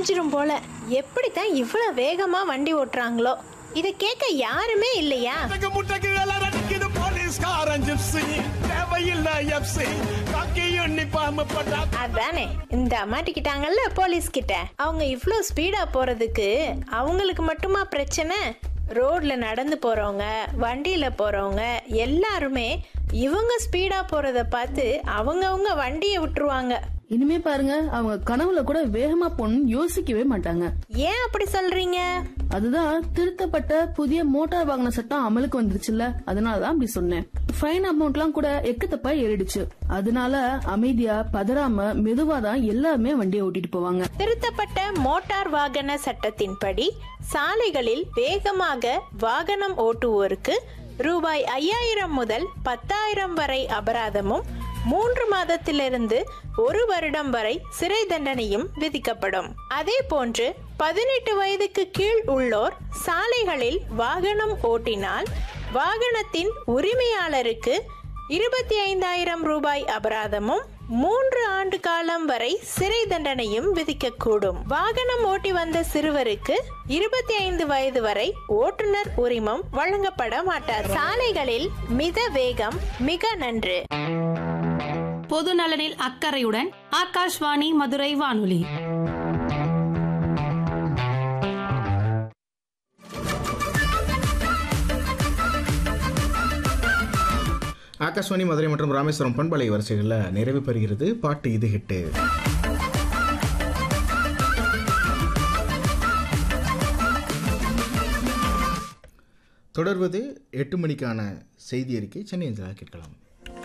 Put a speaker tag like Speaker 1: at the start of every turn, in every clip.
Speaker 1: கிழிஞ்சிரும் போல எப்படித்தான் இவ்வளோ வேகமா வண்டி ஓட்டுறாங்களோ இதை கேட்க யாருமே இல்லையா
Speaker 2: முட்டக்கு முட்டக்கு எல்லாம் அடிக்குது போலீஸ்காரன் ஜிப்ஸி தேவையில்லை எப்சி காக்கி யூனிஃபார்ம் போட்டா
Speaker 1: அதானே இந்த மாட்டிக்கிட்டாங்கல்ல போலீஸ் கிட்ட அவங்க இவ்வளோ ஸ்பீடா போறதுக்கு அவங்களுக்கு மட்டுமா பிரச்சனை ரோட்ல நடந்து போறவங்க வண்டியில போறவங்க எல்லாருமே இவங்க ஸ்பீடா போறத பார்த்து அவங்கவங்க வண்டியை விட்டுருவாங்க
Speaker 3: இனிமே பாருங்க அவங்க கனவுல கூட வேகமா போகணும்னு யோசிக்கவே மாட்டாங்க
Speaker 1: ஏன் அப்படி சொல்றீங்க
Speaker 3: அதுதான் திருத்தப்பட்ட புதிய மோட்டார் வாகன சட்டம் அமலுக்கு வந்துருச்சுல்ல அதனாலதான் அப்படி சொன்னேன் ஃபைன் அமௌண்ட்லாம் கூட எக்கத்தப்பா ஏறிடுச்சு அதனால அமைதியா பதறாம மெதுவா தான் எல்லாருமே வண்டியை ஓட்டிட்டு போவாங்க
Speaker 1: திருத்தப்பட்ட மோட்டார் வாகன சட்டத்தின்படி சாலைகளில் வேகமாக வாகனம் ஓட்டுவோருக்கு ரூபாய் ஐயாயிரம் முதல் பத்தாயிரம் வரை அபராதமும் மூன்று மாதத்திலிருந்து ஒரு வருடம் வரை சிறை தண்டனையும் விதிக்கப்படும் அதே போன்று பதினெட்டு வயதுக்கு கீழ் உள்ளோர் சாலைகளில் வாகனம் ஓட்டினால் வாகனத்தின் உரிமையாளருக்கு இருபத்தி ஐந்தாயிரம் ரூபாய் அபராதமும் மூன்று ஆண்டு காலம் வரை சிறை தண்டனையும் விதிக்கக்கூடும் வாகனம் ஓட்டி வந்த சிறுவருக்கு இருபத்தி ஐந்து வயது வரை ஓட்டுநர் உரிமம் வழங்கப்பட மாட்டார் சாலைகளில் மித வேகம் மிக நன்று
Speaker 4: பொது நலனில் அக்கறையுடன் ஆகாஷ்வாணி மதுரை வானொலி
Speaker 5: ஆகாஷ்வாணி மதுரை மற்றும் ராமேஸ்வரம் பண்பலை வரிசைகளில் நிறைவு பெறுகிறது பாட்டு இது ஹிட்டு தொடர்வது எட்டு மணிக்கான செய்தி அறிக்கை சென்னை அஞ்சலாக கேட்கலாம்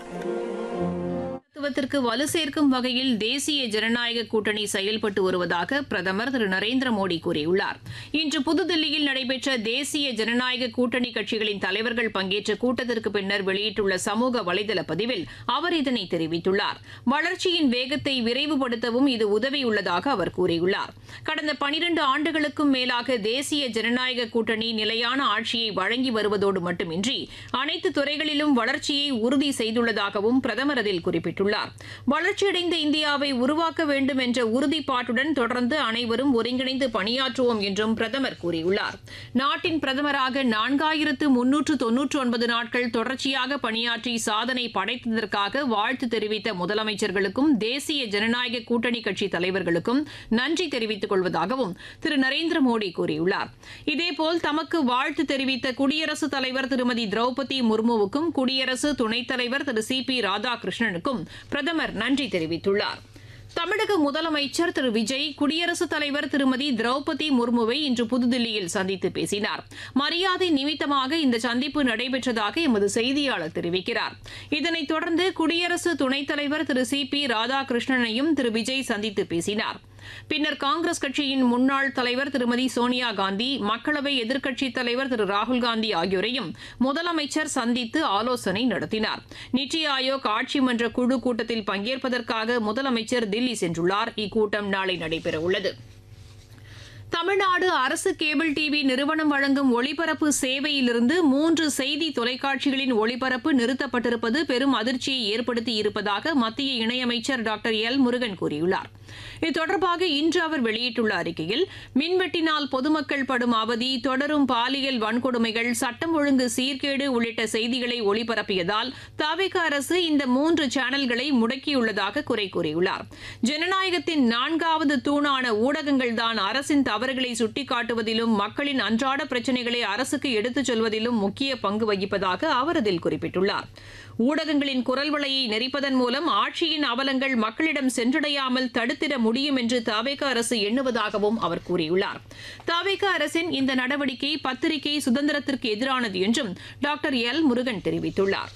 Speaker 6: மருத்துவத்திற்கு வலு சேர்க்கும் வகையில் தேசிய ஜனநாயக கூட்டணி செயல்பட்டு வருவதாக பிரதமர் திரு நரேந்திர மோடி கூறியுள்ளார் இன்று புதுதில்லியில் நடைபெற்ற தேசிய ஜனநாயக கூட்டணி கட்சிகளின் தலைவர்கள் பங்கேற்ற கூட்டத்திற்கு பின்னர் வெளியிட்டுள்ள சமூக வலைதள பதிவில் அவர் இதனை தெரிவித்துள்ளார் வளர்ச்சியின் வேகத்தை விரைவுபடுத்தவும் இது உதவியுள்ளதாக அவர் கூறியுள்ளார் கடந்த பனிரண்டு ஆண்டுகளுக்கும் மேலாக தேசிய ஜனநாயக கூட்டணி நிலையான ஆட்சியை வழங்கி வருவதோடு மட்டுமின்றி அனைத்து துறைகளிலும் வளர்ச்சியை உறுதி செய்துள்ளதாகவும் பிரதமர் அதில் குறிப்பிட்டுள்ளார் வளர்ச்சியடைந்த இந்தியாவை உருவாக்க வேண்டும் என்ற உறுதிப்பாட்டுடன் தொடர்ந்து அனைவரும் ஒருங்கிணைந்து பணியாற்றுவோம் என்றும் பிரதமர் கூறியுள்ளார் நாட்டின் பிரதமராக நான்காயிரத்து முன்னூற்று தொன்னூற்று ஒன்பது நாட்கள் தொடர்ச்சியாக பணியாற்றி சாதனை படைத்ததற்காக வாழ்த்து தெரிவித்த முதலமைச்சர்களுக்கும் தேசிய ஜனநாயக கூட்டணி கட்சி தலைவர்களுக்கும் நன்றி தெரிவித்துக் கொள்வதாகவும் திரு நரேந்திர மோடி கூறியுள்ளார் இதேபோல் தமக்கு வாழ்த்து தெரிவித்த குடியரசுத் தலைவர் திருமதி திரௌபதி முர்முவுக்கும் குடியரசு துணைத் தலைவர் திரு சி பி ராதாகிருஷ்ணனுக்கும் பிரதமர் நன்றி தெரிவித்துள்ளார் தமிழக முதலமைச்சர் திரு விஜய் குடியரசுத் தலைவர் திருமதி திரௌபதி முர்முவை இன்று புதுதில்லியில் சந்தித்து பேசினார் மரியாதை நிமித்தமாக இந்த சந்திப்பு நடைபெற்றதாக எமது செய்தியாளர் தெரிவிக்கிறார் இதனைத் தொடர்ந்து குடியரசு துணைத் தலைவர் திரு சி பி ராதாகிருஷ்ணனையும் திரு விஜய் சந்தித்து பேசினார் பின்னர் காங்கிரஸ் கட்சியின் முன்னாள் தலைவர் திருமதி சோனியா காந்தி மக்களவை எதிர்க்கட்சித் தலைவர் திரு ராகுல் காந்தி ஆகியோரையும் முதலமைச்சர் சந்தித்து ஆலோசனை நடத்தினார் நித்தி ஆயோக் ஆட்சி மன்ற குழு கூட்டத்தில் பங்கேற்பதற்காக முதலமைச்சர் தில்லி சென்றுள்ளார் இக்கூட்டம் நாளை நடைபெறவுள்ளது தமிழ்நாடு அரசு கேபிள் டிவி நிறுவனம் வழங்கும் ஒளிபரப்பு சேவையிலிருந்து மூன்று செய்தி தொலைக்காட்சிகளின் ஒளிபரப்பு நிறுத்தப்பட்டிருப்பது பெரும் அதிர்ச்சியை ஏற்படுத்தி இருப்பதாக மத்திய இணையமைச்சர் டாக்டர் எல் முருகன் கூறியுள்ளார் இது தொடர்பாக இன்று அவர் வெளியிட்டுள்ள அறிக்கையில் மின்வெட்டினால் பொதுமக்கள் படும் அவதி தொடரும் பாலியல் வன்கொடுமைகள் சட்டம் ஒழுங்கு சீர்கேடு உள்ளிட்ட செய்திகளை ஒளிபரப்பியதால் தவிக அரசு இந்த மூன்று சேனல்களை முடக்கியுள்ளதாக குறை கூறியுள்ளார் ஜனநாயகத்தின் நான்காவது தூணான ஊடகங்கள்தான் அரசின் தவறுகளை சுட்டிக்காட்டுவதிலும் மக்களின் அன்றாட பிரச்சினைகளை அரசுக்கு எடுத்துச் சொல்வதிலும் முக்கிய பங்கு வகிப்பதாக அவர் அதில் குறிப்பிட்டுள்ளார் ஊடகங்களின் குரல் வலையை நெறிப்பதன் மூலம் ஆட்சியின் அவலங்கள் மக்களிடம் சென்றடையாமல் தடுத்திட முடியும் என்று தவேக அரசு எண்ணுவதாகவும் அவர் கூறியுள்ளார் தவேக அரசின் இந்த நடவடிக்கை பத்திரிகை சுதந்திரத்திற்கு எதிரானது என்றும் டாக்டர் எல் முருகன் தெரிவித்துள்ளார்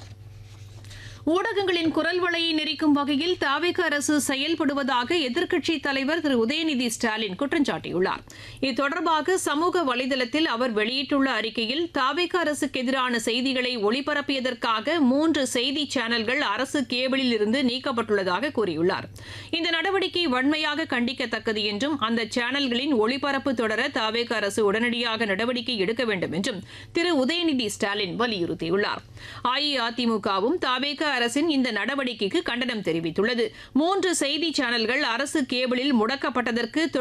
Speaker 6: ஊடகங்களின் குரல் வலையை நெறிக்கும் வகையில் தாவேக அரசு செயல்படுவதாக எதிர்க்கட்சித் தலைவர் திரு உதயநிதி ஸ்டாலின் குற்றம் சாட்டியுள்ளார் இது தொடர்பாக சமூக வலைதளத்தில் அவர் வெளியிட்டுள்ள அறிக்கையில் தாவேக அரசுக்கு எதிரான செய்திகளை ஒளிபரப்பியதற்காக மூன்று செய்தி சேனல்கள் அரசு கேபிளில் இருந்து நீக்கப்பட்டுள்ளதாக கூறியுள்ளார் இந்த நடவடிக்கை வன்மையாக கண்டிக்கத்தக்கது என்றும் அந்த சேனல்களின் ஒளிபரப்பு தொடர தாவேக அரசு உடனடியாக நடவடிக்கை எடுக்க வேண்டும் என்றும் திரு உதயநிதி ஸ்டாலின் வலியுறுத்தியுள்ளார் அஇஅதிமுகவும் தாவேக அரசின் இந்த நடவடிக்கைக்கு கண்டனம் தெரிவித்துள்ளது மூன்று செய்தி சேனல்கள் அரசு கேபிளில் முடக்கப்பட்டதற்கு